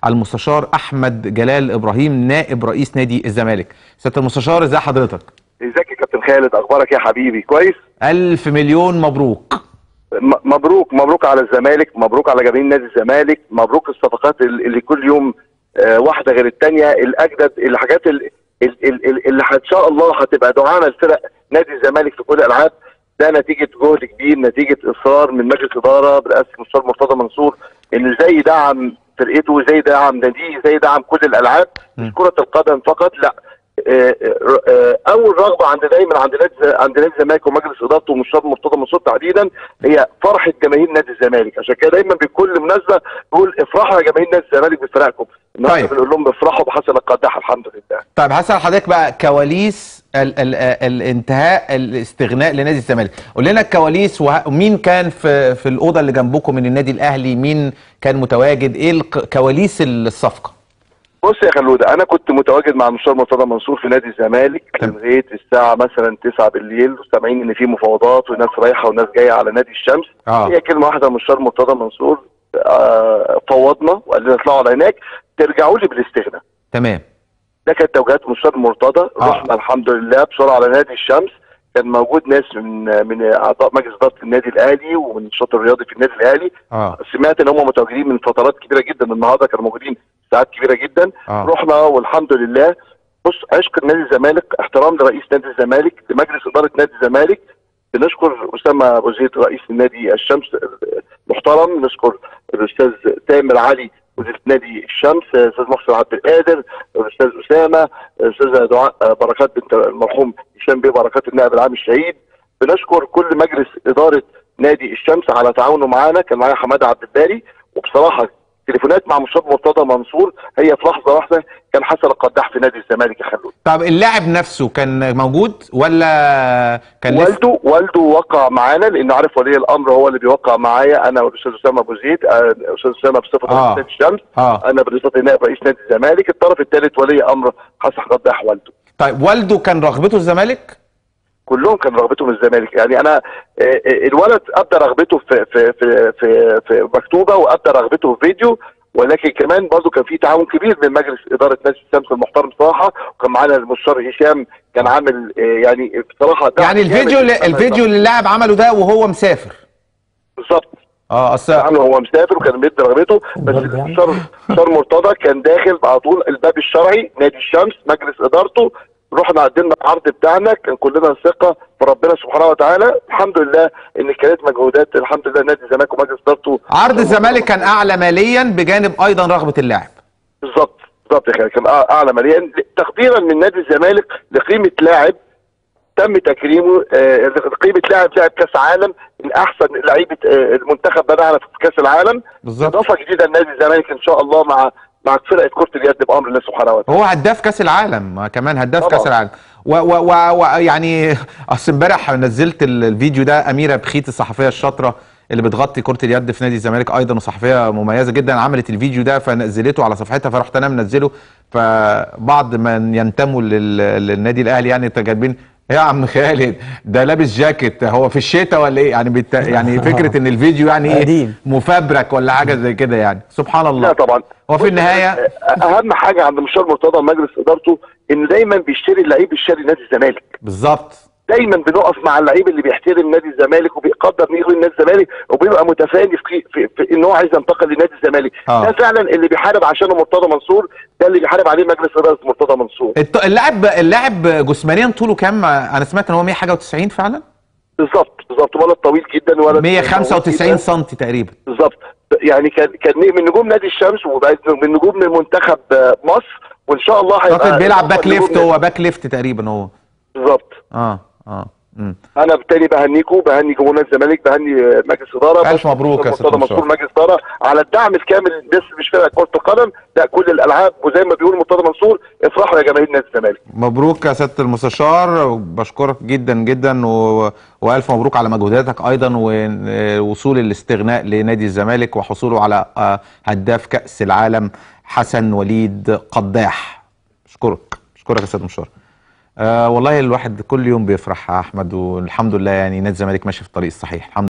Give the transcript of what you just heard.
المستشار احمد جلال ابراهيم نائب رئيس نادي الزمالك سياده المستشار ازي حضرتك ازيك يا كابتن خالد اخبارك يا حبيبي كويس الف مليون مبروك م- مبروك مبروك على الزمالك مبروك على جماهير نادي الزمالك مبروك الصفقات ال- اللي كل يوم آه، واحده غير الثانيه الاجدد الحاجات ال- ال- ال- ال- اللي ان شاء الله هتبقى دعامه لفرق نادي الزمالك في كل الالعاب ده نتيجه جهد كبير نتيجه اصرار من مجلس اداره برئاسه المستشار مرتضى منصور انه ازاي يدعم فرقته ازاي يدعم ناديه ازاي يدعم كل الالعاب مش كره القدم فقط لا آه، آه، آه، اول رغبه عند دايما عند نادي عند نادي الزمالك ومجلس ادارته ومستشار مرتضى منصور تحديدا هي فرحه جماهير نادي الزمالك عشان كده دايما بكل مناسبه بقول افرحوا يا جماهير نادي الزمالك بفرقكم النهارده طيب. بنقول لهم افرحوا بحسن القداح الحمد لله طيب هسال حضرتك بقى كواليس ال ال الانتهاء الاستغناء لنادي الزمالك قول لنا الكواليس وه- ومين كان في في الاوضه اللي جنبكم من النادي الاهلي مين كان متواجد ايه الك- كواليس الصفقه بص يا خلوده انا كنت متواجد مع المستشار مرتضى منصور في نادي الزمالك تمام. لغايه الساعه مثلا 9 بالليل وسامعين ان في مفاوضات وناس رايحه وناس جايه على نادي الشمس اه هي كلمه واحده المستشار مرتضى منصور آه فوضنا وقال لنا اطلعوا على هناك ترجعوا لي بالاستغناء تمام ده كانت توجيهات المستشار مرتضى آه. رحنا الحمد لله بسرعه على نادي الشمس كان موجود ناس من من اعضاء مجلس اداره النادي الاهلي ومن النشاط الرياضي في النادي الاهلي اه سمعت ان هم متواجدين من فترات كبيره جدا النهارده كانوا موجودين ساعات كبيره جدا آه. رحنا والحمد لله بص عشق نادي الزمالك احترام لرئيس نادي الزمالك لمجلس اداره نادي الزمالك بنشكر اسامه ابو زيد رئيس نادي الشمس محترم نشكر الاستاذ تامر علي مدير نادي الشمس الاستاذ محسن عبد القادر الاستاذ اسامه الاستاذه دعاء بركات بنت المرحوم هشام بيه بركات النائب العام الشهيد بنشكر كل مجلس اداره نادي الشمس على تعاونه معانا كان معايا حماده عبد الباري وبصراحه تليفونات مع مستشار مرتضى منصور هي في لحظه واحده كان حسن القداح في نادي الزمالك يا خلود طب اللاعب نفسه كان موجود ولا كان لسه والده والده وقع معانا لانه عارف ولي الامر هو اللي بيوقع معايا انا والاستاذ اسامه ابو زيد آه، الاستاذ اسامه بصفه آه. رئيس نادي الشمس اه انا بصفه نائب رئيس نادي الزمالك الطرف الثالث ولي امر حسن قداح والده طيب والده كان رغبته الزمالك كلهم كان رغبتهم الزمالك يعني انا آه، آه، الولد ابدى رغبته في في في في, في مكتوبه وابدى رغبته في فيديو ولكن كمان برضه كان في تعاون كبير من مجلس اداره نادي الشمس المحترم بصراحه وكان معانا المستشار هشام كان عامل آه، يعني بصراحه دعم يعني الفيديو جامد اللي للزمالك. الفيديو اللي اللاعب عمله ده وهو مسافر بالظبط اه اصل عنه هو مسافر وكان بيدي رغبته بس برضه يعني؟ المستشار المستشار مرتضى كان داخل على طول الباب الشرعي نادي الشمس مجلس ادارته رحنا قدمنا العرض بتاعنا كان كلنا ثقه في ربنا سبحانه وتعالى الحمد لله ان كانت مجهودات الحمد لله نادي الزمالك ومجلس ادارته عرض الزمالك كان اعلى ماليا بجانب ايضا رغبه اللاعب بالظبط بالظبط يا خالد. كان أع- اعلى ماليا تقديرا من نادي الزمالك لقيمه لاعب تم تكريمه آه، قيمه لاعب لاعب كاس عالم من احسن لعيبه آه، المنتخب بتاعنا في كاس العالم بالظبط اضافه جديده لنادي الزمالك ان شاء الله مع مع فرقه كره اليد بامر الله سبحانه وتعالى هو هداف كاس العالم آه، كمان هداف طبعا. كاس العالم ويعني اصل امبارح نزلت ال- الفيديو ده اميره بخيت الصحفيه الشاطره اللي بتغطي كره اليد في نادي الزمالك ايضا وصحفيه مميزه جدا عملت الفيديو ده فنزلته على صفحتها فرحت انا منزله فبعض من ينتموا لل- للنادي الاهلي يعني تجاربين يا عم خالد ده لابس جاكيت هو في الشتاء ولا ايه يعني بت... يعني فكره ان الفيديو يعني ايه قديم. مفبرك ولا حاجه زي كده يعني سبحان الله لا طبعا هو في النهايه اهم حاجه عند مشوار مرتضى ومجلس ادارته ان دايما بيشتري اللعيب الشاري نادي الزمالك بالظبط دايما بنقف مع اللعيب اللي بيحترم نادي الزمالك وبيقدر نيجي نادي الزمالك وبيبقى متفاني في, في, في ان هو عايز ينتقل لنادي الزمالك آه. ده فعلا اللي بيحارب عشانه مرتضى منصور ده اللي بيحارب عليه مجلس اداره مرتضى منصور الت- اللاعب اللاعب جسمانيا طوله كام انا سمعت ان هو 100 حاجه و90 فعلا بالظبط بالظبط ولد طويل جدا ولد 195 سم تقريبا بالظبط يعني كان كان من نجوم نادي الشمس وبقت من نجوم المنتخب آه، مصر وان شاء الله هيبقى اعتقد بيلعب باك نجوم ليفت نادي- هو باك ليفت تقريبا هو بالظبط اه اه امم انا بالتالي بهنيكم بهني جمهور نادي الزمالك بهني آه، مجلس اداره ألف مبروك يا مرتضى سيد منصور منصور. مجلس اداره على الدعم الكامل بس مش فرقه كره القدم لا كل الالعاب وزي ما بيقول مرتضى منصور افرحوا يا جماهير نادي الزمالك مبروك يا سياده المستشار بشكرك جدا جدا و... والف مبروك على مجهوداتك ايضا ووصول الاستغناء لنادي الزمالك وحصوله على آه، هداف كاس العالم حسن وليد قداح اشكرك اشكرك يا سياده المستشار آه والله الواحد كل يوم بيفرح يا احمد والحمد لله يعني نادي الزمالك ماشي في الطريق الصحيح الحمد